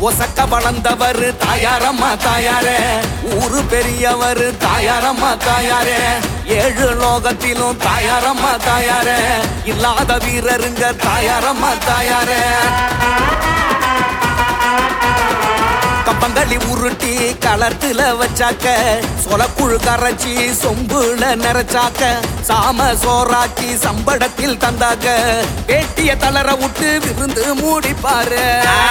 ஒசக்க வளர்ந்தவர் தாயாரம்மா தாயாரே ஊரு பெரியவர் தாயாரம்மா தாயாரே ஏழு லோகத்திலும் தாயாரம்மா தாயாரே இல்லாத வீரருங்க தாயாரம்மா தாயாரே கம்பங்களி உருட்டி களத்துல வச்சாக்க சொலக்குழு கரைச்சி சொம்புல நிறைச்சாக்க சாம சோறாக்கி சம்படத்தில் தந்தாக்க வேட்டிய தளர விட்டு விருந்து மூடிப்பாரு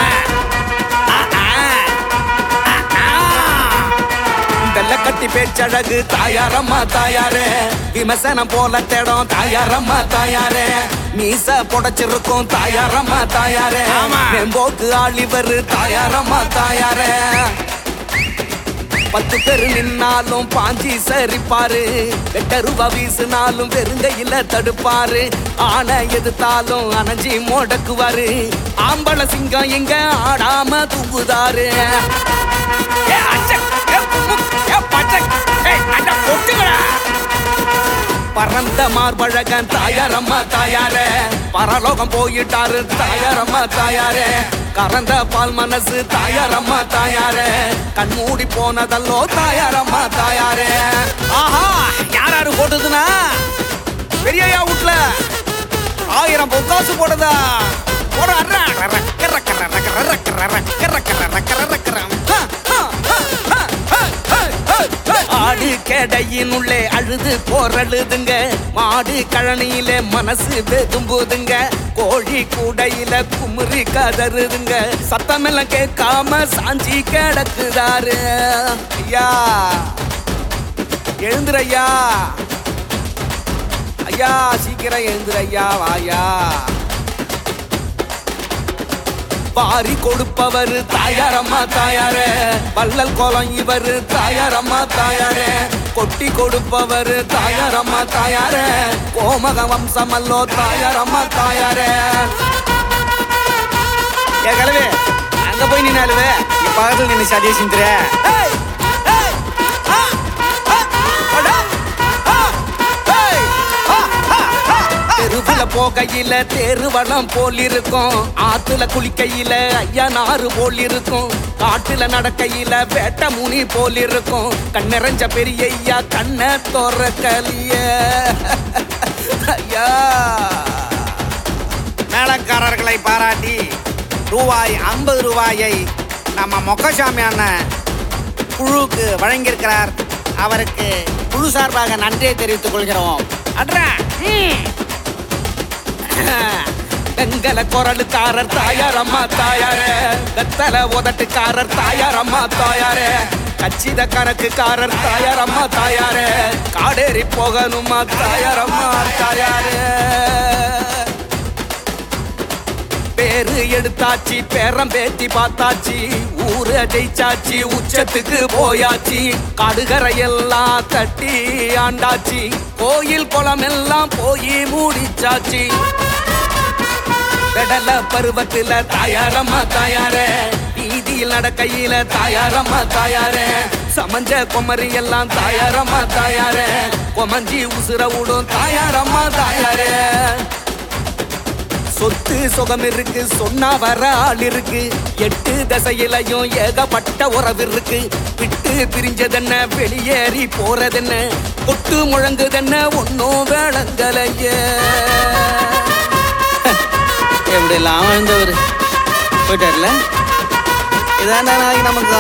வெள்ள கட்டி பேச்சழகு தாயாரம்மா தாயாரே விமர்சனம் போல தேடம் தாயாரம்மா தாயாரே மீச புடைச்சிருக்கும் தாயாரம்மா தாயாரே வெம்போக்கு ஆளிவர் தாயாரம்மா தாயாரே பத்து பேரு நின்னாலும் பாஞ்சி சரிப்பாரு வெட்ட ரூபா வீசினாலும் வெறுங்கையில தடுப்பாரு ஆனை எதிர்த்தாலும் அணைஞ்சி முடக்குவாரு ஆம்பள சிங்கம் இங்க ஆடாம தூங்குதாரு ஏ அச்சக், ஏ புமுக், ஏ பச்சக், ஏய், அட கொட்டுங்கடா. பறந்த மார்பழகன் தாயாரம்மா தாயாரே பரலோகம் போயிட்டாரு தாயாரம்மா தாயாரே கறந்த பால் மனசு தாயாரம்மா தாயாரே கண்மூடி போனதல்லோ தாயாரம்மா தாயாரே ஆஹா யார் யாரு போட்டதுன்னா பெரியயா வீட்ல ஆயிரம் பொக்காசு போடுதா போட அர்றா, ரர, கர, கர, ரக, ரர, கர, ரர, கர, கர, ரக, ரர, கர. ஹ, ஹ, ஹ, ஹ, ஹ, ஹ, ஹ, ஹ. ஆடு கேடையினுள்ளே அழுது போரழுதுங்க மாடு கழனியிலே மனசு வெதும்புதுங்க கோழி கூடையில குமுறி கதறுதுங்க சத்தமெல்லாம் கேட்காம சாஞ்சி கிடக்குதாரு ஐயா எழுந்துரையா ஐயா சீக்கிரம் எழுந்துரையா வாயா வாரி கொடுப்பவர் தாயாரம்மா தாயாரே வள்ளல் கோலம் இவர் தாயாரம்மா தாயாரே கொட்டி கொடுப்பவர் தாயாரம்மா தாயாரே கோமக வம்சமல்லோ தாயாரம்மா தாயாரே ஏ கலவே அங்க போய் நின்னாலுவே என் பக்கத்துல நின்று சதியை சிந்துற ஏய், ஏய், ஆ, ஆ, அடா, ஆ, ஏய், ஆ, ஆ, ஆ, ஆ. தெருவுல போகையில தெருவளம் போல் இருக்கும் ஆத்துல குளிக்கையில ஐயா நாறு போல் இருக்கும் காட்டுல நடக்கையில வேட்ட முனி போல் இருக்கும் கண்ணெறஞ்ச பெரிய ஐயா கண்ண தோறக்கலிய ஐயா மேளக்காரர்களை பாராட்டி ரூபாய் ஐம்பது ரூபாயை நம்ம மொக்கசாமி அண்ணன் குழுவுக்கு வழங்கியிருக்கிறார் அவருக்கு குழு சார்பாக நன்றியை தெரிவித்துக் கொள்கிறோம் அட்ரா ம். வெங்கல குரலுக்காரர் தாயாரம்மா தாயாரே வெத்தல உதட்டுக்காரர் தாயாரம்மா தாயாரே கச்சித கணக்குக்காரர் தாயாரம்மா தாயாரே காடேறி போகணுமா தாயாரம்மா தாயாரே பேரு எடுத்தாச்சு பேரம் பேத்தி பார்த்தாச்சு ஊரு ஜெயிச்சாச்சு உச்சத்துக்கு போயாச்சு கடுகரை எல்லாம் தட்டி ஆண்டாச்சு கோயில் குளம் எல்லாம் போய் மூடிச்சாச்சு பெடல பருவத்துல தாயாரம்மா தாயாரே வீதியில் நடக்கையில தாயாரம்மா தாயாரே சமஞ்ச குமரி எல்லாம் தாயாரம்மா தாயாரே கொமஞ்சி உசுர விடும் தாயாரம்மா தாயாரே சொத்து சுகம் இருக்கு சொன்னா வர ஆள் இருக்கு எட்டு தசையிலையும் ஏகப்பட்ட உறவு இருக்கு விட்டு பிரிஞ்சதென்ன வெளியேறி போறதென்ன கொட்டு முழங்குதென்ன ஒன்னும் வேளங்கலையே எப்படி எல்லாம் வாழ்ந்தவர் போயிட்டார்ல இதான் நாளைக்கு நமக்கு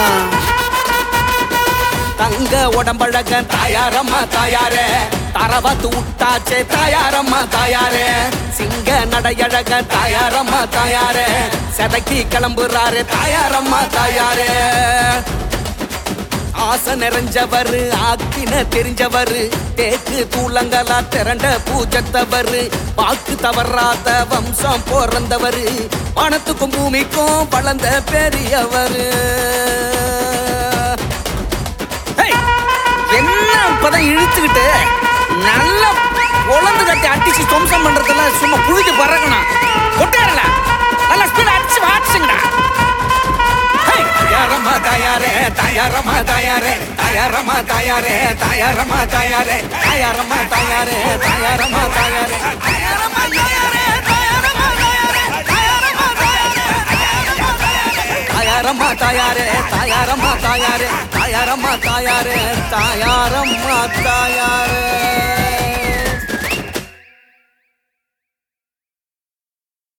தங்க உடம்பழக தாயாரம்மா தாயாரே தரவத்து விட்டாச்சே தாயாரம்மா தாயாரே சிங்க நடையழக தாயாரம்மா தாயாரே செதக்கி கிளம்புறாரு தாயாரம்மா தாயாரே ஆசை நிறைஞ்சவர் ஆக்கின தெரிஞ்சவர் தேக்கு தூளங்களா திரண்ட பூஜத்தவர் வாக்கு தவறாத வம்சம் பிறந்தவர் வானத்துக்கும் பூமிக்கும் வளர்ந்த பெரியவர் ஏய், என்ன இப்பதான் இழுத்துக்கிட்டு நல்லா உழந்து கட்டி அடிச்சு துவம்சம் பண்றதெல்லாம் சும்மா புழுதி பறக்கணும் கொட்டாடல நல்லா ஸ்பீட் அடிச்சு வாட்சுங்கடா தயாரமா தயாரே தயாரமா தயாரே தயாரமா தயாரே தயாரமா தயாரே தயாரமா தயாரே தயாரமா தயாரே தயாரமா தயாரே தயாரமா தயாரே தயாரமா தயாரே தாயாரம்மா தாயாரே தாயாரம்மா தாயாரே தாயாரம்மா தாயாரே தாயாரம்மா தாயாரே